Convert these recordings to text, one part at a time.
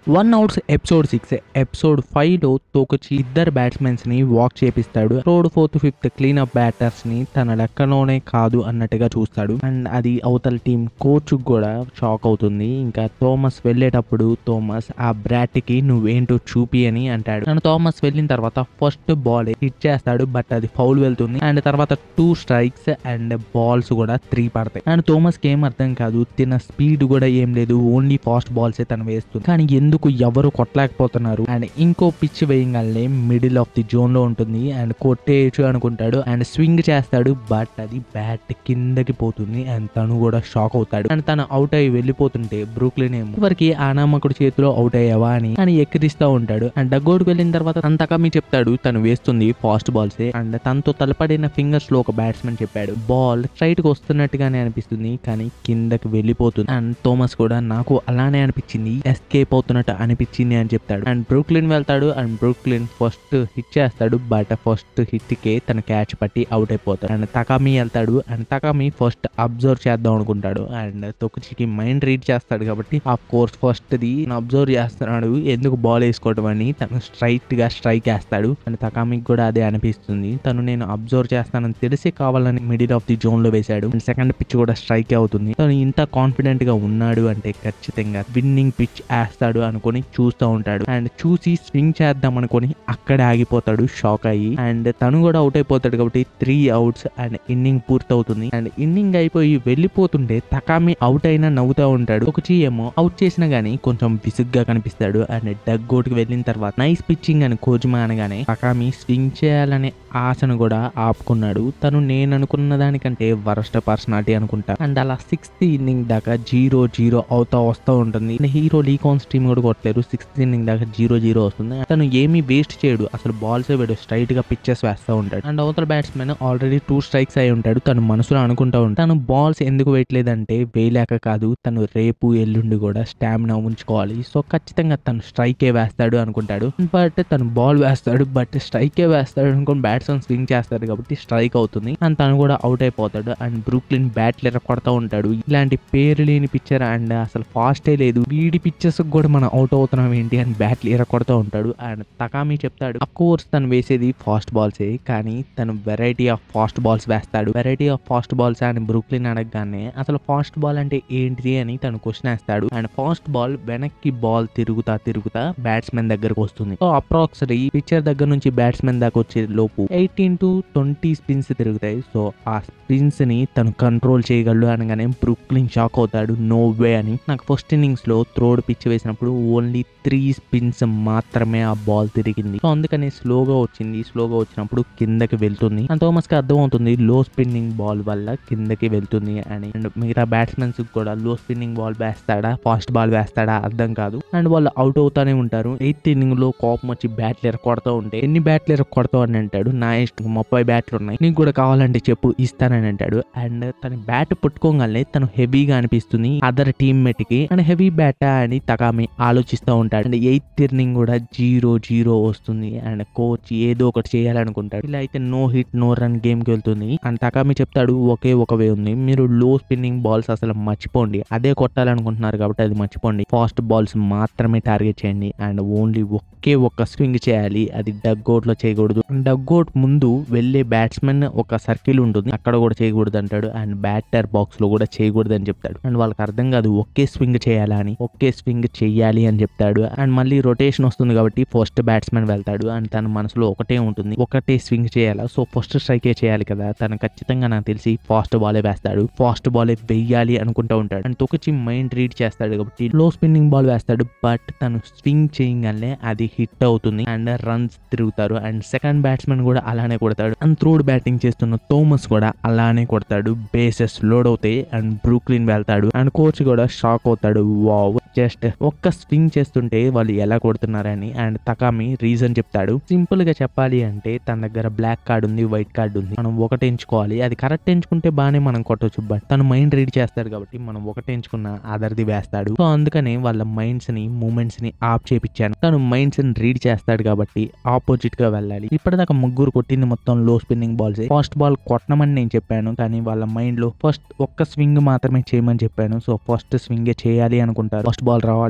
one outs episode six episode five లో తోకచి ఇద్దరు బ్యాట్స్మెన్స్ ని వాక్ చేపిస్తాడు third fourth fifth clean up batters ని తన లెక్కలోనే కాదు అన్నట్టుగా చూస్తాడు అండ్ అది అవతల టీం కోచ్ కూడా షాక్ అవుతుంది ఇంకా థోమస్ వెళ్ళేటప్పుడు థోమస్ ఆ బ్రాట్ కి నువ్వేంటో చూపి అని అంటాడు అండ్ థోమస్ వెళ్ళిన తర్వాత ఫస్ట్ బాల్ హిట్ చేస్తాడు బట్ అది ఫౌల్ వెళ్తుంది అండ్ తర్వాత టూ స్ట్రైక్స్ అండ్ బాల్స్ కూడా త్రీ పడతాయి అండ్ థోమస్ కి ఏం అర్థం కాదు తిన స్పీడ్ కూడా ఏం లేదు ఓన్లీ ఫాస్ట్ బాల్సే తను వేస్తుంది కానీ ఎందుకు ఎవరు కొట్టలేకపోతున్నారు అండ్ ఇంకో పిచ్ వేయగానే మిడిల్ ఆఫ్ ది జోన్ లో ఉంటుంది అండ్ కొట్టేయచ్చు అనుకుంటాడు అండ్ స్వింగ్ చేస్తాడు బట్ అది బ్యాట్ కిందకి పోతుంది అండ్ తను కూడా షాక్ అవుతాడు అండ్ తను అవుట్ అయ్యి వెళ్ళిపోతుంటే బ్రూక్లిన్ ఏమో ఇవరికి ఆ నామకుడు చేతిలో అవుట్ అయ్యావా అని అని ఎక్కిరిస్తూ ఉంటాడు అండ్ డగ్గోడ్కి వెళ్ళిన తర్వాత అంతగా మీ చెప్తాడు తను వేస్తుంది ఫాస్ట్ బాల్స్ అండ్ తనతో తలపడిన ఫింగర్స్ లో ఒక బ్యాట్స్మెన్ చెప్పాడు బాల్ స్ట్రైట్ కి వస్తున్నట్టుగానే అనిపిస్తుంది కానీ కిందకి వెళ్ళిపోతుంది అండ్ థోమస్ కూడా నాకు అలానే అనిపించింది ఎస్కేప్ అవుతున్నట్టు అనిపించింది అని చెప్తాడు అండ్ బ్రూక్లిన్ వెళ్తాడు అండ్ బ్రూక్లిన్ ఫస్ట్ హిట్ చేస్తాడు బట్ ఫస్ట్ హిట్ కే తన క్యాచ్ పట్టి అవుట్ అయిపోతాడు అండ్ తకామి వెళ్తాడు అండ్ తకామి ఫస్ట్ అబ్జర్వ్ చేద్దాం అనుకుంటాడు అండ్ తొక్కుచికి మైండ్ రీడ్ చేస్తాడు కాబట్టి ఆ కోర్స్ ఫస్ట్ ది అబ్జర్వ్ చేస్తున్నాడు ఎందుకు బాల్ వేసుకోవడం అని తను స్ట్రైట్ గా స్ట్రైక్ వేస్తాడు అండ్ తకామికి కూడా అదే అనిపిస్తుంది తను నేను అబ్జర్వ్ చేస్తానని తెలిసి కావాలని మిడిల్ ఆఫ్ ది జోన్ లో వేశాడు అండ్ సెకండ్ పిచ్ కూడా స్ట్రైక్ అవుతుంది తను ఇంత కాన్ఫిడెంట్ గా ఉన్నాడు అంటే ఖచ్చితంగా విన్నింగ్ పిచ్ వేస్తాడు అనుకొని చూస్తూ ఉంటాడు అండ్ చూసి స్వింగ్ చేద్దాం అనుకొని అక్కడే ఆగిపోతాడు షాక్ అయ్యి అండ్ తను కూడా అవుట్ అయిపోతాడు కాబట్టి త్రీ అవుట్స్ అండ్ ఇన్నింగ్ పూర్తవుతుంది అండ్ ఇన్నింగ్ అయిపోయి వెళ్ళిపోతుంటే తకామి అవుట్ అయినా నవ్వుతూ ఉంటాడు ఒక ఏమో అవుట్ చేసినా గానీ కొంచెం విసుగ్గా కనిపిస్తాడు అండ్ డగ్ కి వెళ్ళిన తర్వాత నైస్ పిచ్చింగ్ అని కోజ్మా అనగానే తకామి స్వింగ్ చేయాలనే ఆశను కూడా ఆపుకున్నాడు తను నేను అనుకున్న దానికంటే వరస్ట్ పర్సనాలిటీ అనుకుంటా అండ్ అలా సిక్స్త్ ఇన్నింగ్ దాకా జీరో జీరో అవుతా వస్తూ ఉంటుంది హీరో లీకాన్స్ టీమ్ కూడా కొట్టలేరు సిక్స్త్ ఇన్నింగ్ దాకా జీరో జీరో వస్తుంది తను ఏమీ వేస్ట్ చేయడు అసలు బాల్స్ వేడు స్ట్రైట్ గా పిచ్చెస్ వేస్తూ ఉంటాడు అండ్ అవతల బ్యాట్స్మెన్ ఆల్రెడీ టూ స్ట్రైక్స్ అయి ఉంటాడు తను మనసులో అనుకుంటా ఉంటాడు తను బాల్స్ ఎందుకు వేయట్లేదంటే వేయలేక కాదు తను రేపు ఎల్లుండి కూడా స్టామినా ఉంచుకోవాలి సో ఖచ్చితంగా తను స్ట్రైకే వేస్తాడు అనుకుంటాడు బట్ తను బాల్ వేస్తాడు బట్ స్ట్రైకే వేస్తాడు అనుకుని బ్యాట్స్మెన్ స్వింగ్ చేస్తాడు కాబట్టి స్ట్రైక్ అవుతుంది అండ్ తను కూడా అవుట్ అయిపోతాడు అండ్ బ్రూక్లిన్ బ్యాట్లు ఎరకొడతా ఉంటాడు ఇలాంటి పేరు లేని పిక్చర్ అండ్ అసలు ఫాస్టే లేదు వీడి పిక్చర్స్ కూడా మనం అవుట్ అవుతున్నాం ఏంటి అని బ్యాట్లు ఎరకొడతా ఉంటాడు అండ్ తకామి చెప్తాడు అఫ్ కోర్స్ తను వేసేది ఫాస్ట్ బాల్సే కానీ తను వెరైటీ ఆఫ్ ఫాస్ట్ బాల్స్ వేస్తాడు వెరైటీ ఆఫ్ ఫాస్ట్ బాల్స్ అని బ్రూక్లిన్ అడగగానే అసలు ఫాస్ట్ బాల్ అంటే ఏంటిది అని తను క్వశ్చన్ వేస్తాడు అండ్ ఫాస్ట్ బాల్ వెనక్కి బాల్ తిరుగుతా తిరుగుతా బ్యాట్స్మెన్ దగ్గరకు వస్తుంది సో అప్రాక్సిమేట్లీ పిక్చర్ దగ్గర నుంచి బ్యాట్స్మెన్ దాకా వచ్చే లోపు ఎయిటీన్ టు ట్వంటీ స్పిన్స్ తిరుగుతాయి సో ఆ స్పిన్స్ ని తను కంట్రోల్ చేయగలడు అనగానే బ్రూక్లిన్ షాక్ అవుతాడు నో వే అని నాకు ఫస్ట్ ఇన్నింగ్స్ లో త్రోడ్ పిచ్ వేసినప్పుడు ఓన్లీ త్రీ స్పిన్స్ మాత్రమే ఆ బాల్ తిరిగింది సో అందుకని స్లోగా వచ్చింది స్లోగా వచ్చినప్పుడు కిందకి వెళ్తుంది అండ్ థోమస్ కి అర్థం అవుతుంది లో స్పిన్నింగ్ బాల్ వల్ల కిందకి వెళ్తుంది అని అండ్ మిగతా బ్యాట్స్మెన్స్ కూడా లో స్పిన్నింగ్ బాల్ వేస్తాడా ఫాస్ట్ బాల్ వేస్తాడా అర్థం కాదు అండ్ వాళ్ళు అవుట్ అవుతానే ఉంటారు ఎయిత్ ఇన్నింగ్ లో కోపం వచ్చి బ్యాట్లు ఎరకొడతా ఉంటే ఎన్ని బ్యాట్లు ఎరకొడతావు అని అంటాడు నా ఇష్టం ముప్పై బ్యాట్లు ఉన్నాయి నీకు కూడా కావాలంటే చెప్పు ఇస్తానని అంటాడు అండ్ తన బ్యాట్ పుట్టుకోగానే తను హెవీగా అనిపిస్తుంది అదర్ టీమ్మేట్ కి అండ్ హెవీ బ్యాట్ అని తకామి ఆలోచిస్తూ ఉంటాడు అండ్ ఎయిత్ ఇన్నింగ్ కూడా జీరో జీరో వస్తుంది అండ్ కోచ్ ఏదో ఒకటి చేయాలనుకుంటాడు ఇలా అయితే no hit no run game కి వెళ్తుంది అండ్ తకామి చెప్తాడు ఒకే ఒక వే ఉంది మీరు లో స్పిన్నింగ్ బాల్స్ అసలు మర్చిపోండి అదే కొట్టాలనుకుంటున్నారు కాబట్టి అది మర్చిపోండి ఫాస్ట్ బాల్స్ మాత్రమే టార్గెట్ చేయండి అండ్ ఓన్లీ ఒకే ఒక్క స్వింగ్ చేయాలి అది డగ్ లో చేయకూడదు డగ్ ముందు వెళ్ళే బ్యాట్స్మెన్ ఒక సర్కిల్ ఉంటుంది అక్కడ కూడా చేయకూడదు అంటాడు అండ్ బ్యాటర్ బాక్స్ లో కూడా చేయకూడదు అని చెప్తాడు అండ్ వాళ్ళకి అర్థం కాదు ఒకే స్వింగ్ చేయాలా అని ఒకే స్వింగ్ చెయ్యాలి అని చెప్తాడు అండ్ మళ్ళీ రొటేషన్ వస్తుంది కాబట్టి ఫస్ట్ బ్యాట్స్మెన్ వెళ్తాడు అండ్ తన మనసులో ఒకటే ఉంటుంది ఒకటే స్వింగ్ చేయాలా సో ఫస్ట్ స్ట్రైకే చేయాలి కదా తను ఖచ్చితంగా నాకు తెలిసి ఫాస్ట్ బాలే వేస్తాడు ఫాస్ట్ బాలే వెయ్యాలి అనుకుంటా ఉంటాడు అండ్ తొకచి మైండ్ రీడ్ చేస్తాడు కాబట్టి లో స్పిన్నింగ్ బాల్ వేస్తాడు బట్ తను స్వింగ్ చేయగానే అది హిట్ అవుతుంది అండ్ రన్స్ తిరుగుతారు అండ్ సెకండ్ బ్యాట్స్మెన్ కూడా అలానే కొడతాడు అండ్ త్రోడ్ బ్యాటింగ్ చేస్తున్న థోమస్ కూడా అలానే కొడతాడు బేసెస్ లోడ్ అవుతాయి అండ్ బ్రూక్లిన్ వెళ్తాడు అండ్ కోచ్ కూడా షాక్ అవుతాడు వావ్ జస్ట్ ఒక్క స్వింగ్ చేస్తుంటే వాళ్ళు ఎలా కొడుతున్నారని అండ్ తకామి రీజన్ చెప్తాడు సింపుల్ గా చెప్పాలి అంటే తన దగ్గర బ్లాక్ కార్డ్ ఉంది వైట్ కార్డ్ ఉంది మనం ఒకటి ఎంచుకోవాలి అది కరెక్ట్ ఎంచుకుంటే బానే మనం కొట్టొచ్చు బట్ తను మైండ్ రీడ్ చేస్తాడు కాబట్టి మనం ఒకటి ఎంచుకున్న అదర్ది వేస్తాడు సో అందుకనే వాళ్ళ మైండ్స్ ని మూమెంట్స్ ని ఆఫ్ చేపించాను తను మైండ్స్ ని రీడ్ చేస్తాడు కాబట్టి ఆపోజిట్ గా వెళ్ళాలి ఇప్పటిదాకా ముగ్గురు కొట్టింది మొత్తం లో స్పిన్నింగ్ బాల్స్ ఫస్ట్ బాల్ కొట్టమని నేను చెప్పాను కానీ వాళ్ళ మైండ్ లో ఫస్ట్ ఒక్క స్వింగ్ మాత్రమే చేయమని చెప్పాను సో ఫస్ట్ స్వింగ్ చేయాలి అనుకుంటారు ఫస్ట్ బాల్ రావాలి ఫాస్ట్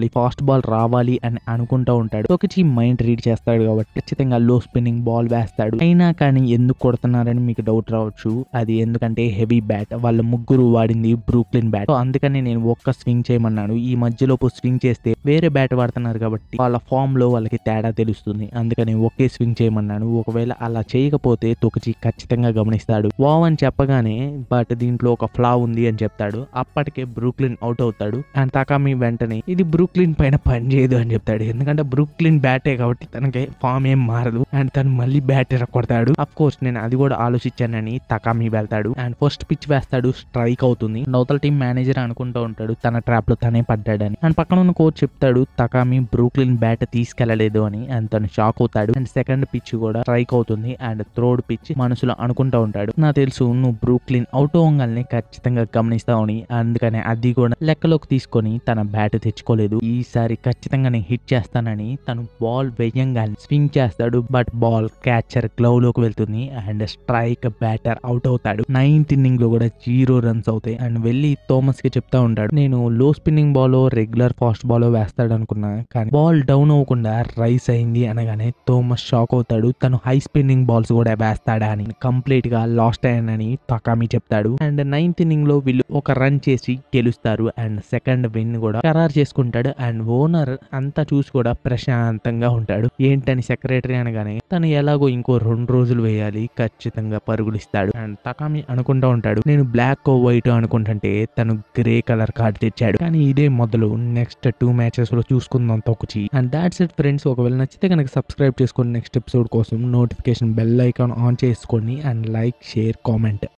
బాల్ రావాలి అని అనుకుంటూ ఉంటాడు తోకచి మైండ్ రీడ్ చేస్తాడు కాబట్టి ఖచ్చితంగా లో స్పిన్నింగ్ బాల్ వేస్తాడు అయినా కానీ ఎందుకు కొడుతున్నారని మీకు డౌట్ రావచ్చు అది ఎందుకంటే హెవీ బ్యాట్ వాళ్ళ ముగ్గురు వాడింది బ్రూక్లిన్ బ్యాట్ సో అందుకని నేను ఒక్క స్వింగ్ చేయమన్నాను ఈ మధ్యలోపు స్వింగ్ చేస్తే వేరే బ్యాట్ వాడుతున్నారు కాబట్టి వాళ్ళ ఫామ్ లో వాళ్ళకి తేడా తెలుస్తుంది అందుకని ఒకే స్వింగ్ చేయమన్నాను ఒకవేళ అలా చేయకపోతే తొకచి ఖచ్చితంగా గమనిస్తాడు వావ్ అని చెప్పగానే బట్ దీంట్లో ఒక ఫ్లా ఉంది అని చెప్తాడు అప్పటికే బ్రూక్లిన్ అవుట్ అవుతాడు అండ్ తకామి వెంటనే ఇది బ్రూక్లిన్ పైన పని చేయదు అని చెప్తాడు ఎందుకంటే బ్రూక్లిన్ బ్యాటే కాబట్టి తనకి ఫామ్ ఏం మారదు అండ్ తను మళ్ళీ బ్యాట్ కొడతాడు అఫ్ కోర్స్ నేను అది కూడా ఆలోచించానని తకామి వెళ్తాడు అండ్ ఫస్ట్ పిచ్ వేస్తాడు స్ట్రైక్ అవుతుంది అండ్ అవతల టీం మేనేజర్ అనుకుంటూ ఉంటాడు తన ట్రాప్ లో తనే పడ్డాడని అండ్ పక్కన ఉన్న కోచ్ చెప్తాడు తకామి బ్రూక్లిన్ బ్యాట్ తీసుకెళ్లలేదు అని అండ్ తను షాక్ అవుతాడు అండ్ సెకండ్ పిచ్ కూడా స్ట్రైక్ అవుతుంది అండ్ థర్డ్ పిచ్ మనసులో అనుకుంటూ ఉంటాడు నాకు తెలుసు నువ్వు బ్రూక్లిన్ అవుట్ అవ్వగానే ఖచ్చితంగా గమనిస్తావని అందుకనే అది కూడా లెక్కలోకి తీసుకొని తన బ్యాట్ తెచ్చుకోలేదు ఈసారి ఖచ్చితంగా నేను హిట్ చేస్తానని తను బాల్ వేయంగానే స్వింగ్ చేస్తాడు బట్ బాల్ క్యాచర్ గ్లౌ లోకి వెళ్తుంది అండ్ స్ట్రైక్ బ్యాటర్ అవుట్ అవుతాడు నైన్త్ ఇన్నింగ్ లో కూడా జీరో రన్స్ అవుతాయి అండ్ వెళ్ళి థోమస్ కి చెప్తా ఉంటాడు నేను లో spinning ball regular fast ball వేస్తాడు అనుకున్నా కానీ బాల్ డౌన్ అవ్వకుండా రైస్ అయింది అనగానే థోమస్ షాక్ అవుతాడు తను హై స్పిన్నింగ్ బాల్స్ కూడా వేస్తాడా అని కంప్లీట్ గా లాస్ట్ అయ్యానని తకామి చెప్తాడు అండ్ నైన్త్ ఇన్నింగ్ లో వీళ్ళు ఒక రన్ చేసి గెలుస్తారు అండ్ సెకండ్ విన్ కూడా ఖరారు చేసుకుంటాడు అండ్ ఓనర్ అంతా చూసి కూడా ప్రశాంతంగా ఉంటాడు ఏంటని సెక్రటరీ అనగానే తను ఎలాగో ఇంకో రెండు రోజులు వేయాలి ఖచ్చితంగా పరుగులు ఇస్తాడు అండ్ తకామి అనుకుంటా ఉంటాడు నేను బ్లాక్ వైట్ అనుకుంటుంటే తను గ్రే కలర్ కార్డ్ తెచ్చాడు కానీ ఇదే మొదలు నెక్స్ట్ టూ మ్యాచెస్ లో చూసుకుందాం తొక్కుచి అండ్ దాట్స్ ఇట్ ఫ్రెండ్స్ ఒకవేళ నచ్చితే కనుక సబ్స్క్రైబ్ చేసుకోండి నెక్స్ట్ ఎపిసోడ్ కోసం నోటిఫికేషన్ బెల్ ఐకాన్ ఆన్ చేసుకోండి అండ్ లైక్ షేర్ కామెంట్